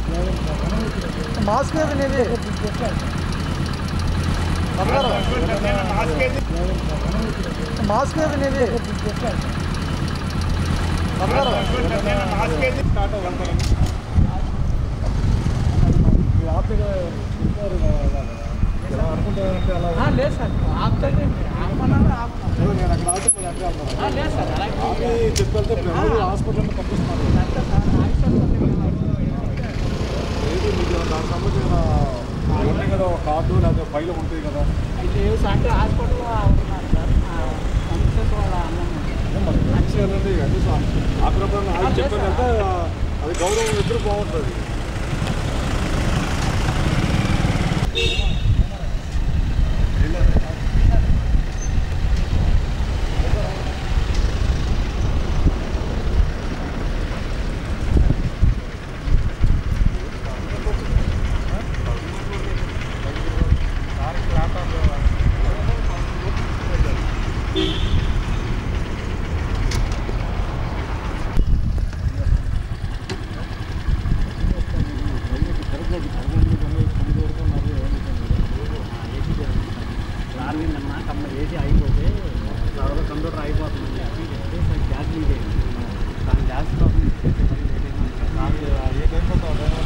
Mask ఏది నీది బంగారం. మాస్క్ ఏది నీది బంగారం. ఈ ఆపిల్ చెప్పారు కదా, ఎలా అనుకుంటారంటే అలా లేదు సార్ ఆపుతాడు ఆపమన్నారు ఆపుతాను ఏదో నేను అక్కడ ఆపితే మీరు అక్కడే అన్నారు. లేదు సార్ అలాగే ఆపి చెప్పారు ఇప్పుడు ఎవరు హాస్పిటల్ పంపిస్తున్నారు లేదు మీకు దానికి సంబంధించిన ఉంటాయి కదా ఒక కార్డు లేకపోతే ఫైల్ ఉంటుంది కదా అయితే అంటే హాస్పిటల్లో ఉన్నారు సార్ సంస్థ వాళ్ళ అన్నం మరి మంచిగా వెళ్ళండి కనీసం అక్కడ అది చెప్పారంటే అది గౌరవం ఎదురు బాగుంటుంది లారీ నిన్న కమ్మ ఏసీ అయిపోతే తర్వాత కంప్యూటర్ అయిపోతుంది అని చెప్పి చెప్తే సార్ గ్యాస్ లీక్ అయింది దాని గ్యాస్ ప్రాబ్లం ఏ టైంలో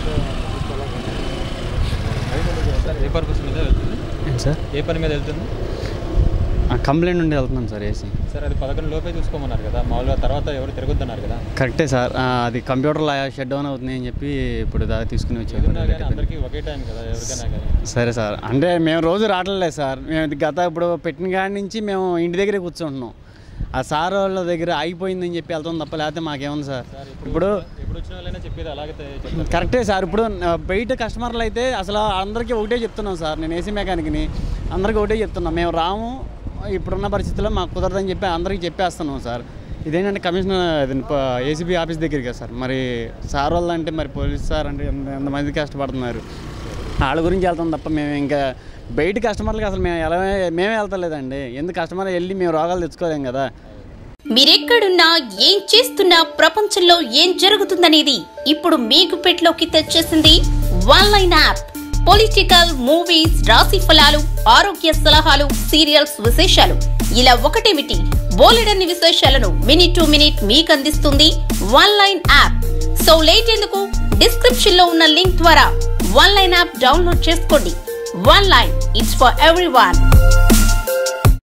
సార్ ఏ పర్పస్ మీద వెళ్తుంది ఏంటి సార్ ఏ పని మీద వెళ్తుంది కంప్లైంట్ నుండి వెళ్తున్నాను సార్ ఏసీ సార్ అది పదకొండు లోపే చూసుకోమన్నారు కదా మామూలుగా తర్వాత ఎవరు తిరగొద్దన్నారు కదా కరెక్టే సార్ ఆ, అది కంప్యూటర్లో షట్ డౌన్ అవుతుంది అని చెప్పి ఇప్పుడు దాకా తీసుకుని ఏదున్నా కానీ వచ్చాము అందరికీ ఒకే టైం కదా ఎవరికైనా కానీ సరే సార్ అంటే మేము రోజు రావట్లేదు సార్ మేము ఇది గత ఇప్పుడు పెట్టిన కాడి నుంచి మేము ఇంటి దగ్గరే కూర్చుంటున్నాం ఆ సార్ వాళ్ళ దగ్గర అయిపోయిందని చెప్పి వెళ్తాం తప్ప లేకపోతే మాకేముంది సార్ ఇప్పుడు ఎప్పుడు వచ్చిన వాళ్ళైనా చెప్పేది అలాగే చెప్తారు కరెక్టే సార్ ఇప్పుడు ఆ, బయట కస్టమర్లు అయితే అసలు అందరికీ ఒకటే చెప్తున్నాం సార్ నేను ఏసీ మెకానిక్ని అందరికీ ఒకటే చెప్తున్నాం మేము రాము ఇప్పుడున్న పరిస్థితుల్లో మాకు కుదరదని చెప్పి అందరికీ చెప్పేస్తున్నాం సార్ ఇదేంటంటే కమిషనర్ ఏసీబీ ఆఫీస్ దగ్గరికి కదా సార్ మరి సార్ వాళ్ళు అంటే మరి పోలీస్ సార్ అంటే ఎంత ఎంతమంది కష్టపడుతున్నారు వాళ్ళ గురించి వెళ్తాం తప్ప మేము ఇంకా బయట కస్టమర్లకి అసలు మేము ఎలా మేమే వెళ్తలేదండి ఎందుకు కస్టమర్ వెళ్ళి మేము రోగాలు తెచ్చుకోలేం కదా మీరెక్కడున్నా ఏం చేస్తున్నా ప్రపంచంలో ఏం జరుగుతుందనేది ఇప్పుడు మీకు పెట్లోకి తెచ్చేసింది one line app political movies రాశి ఫలాలు ఆరోగ్య సలహాలు సీరియల్స్ విశేషాలు ఇలా ఒకటేమిటి బోలెడన్ని విశేషాలను మినిట్ టు మినిట్ మీకు అందిస్తుంది one line app so late ఎందుకు డిస్క్రిప్షన్ లో ఉన్న లింక్ ద్వారా వన్ లైన్ యాప్ డౌన్లోడ్ చేసుకోండి one line it's for every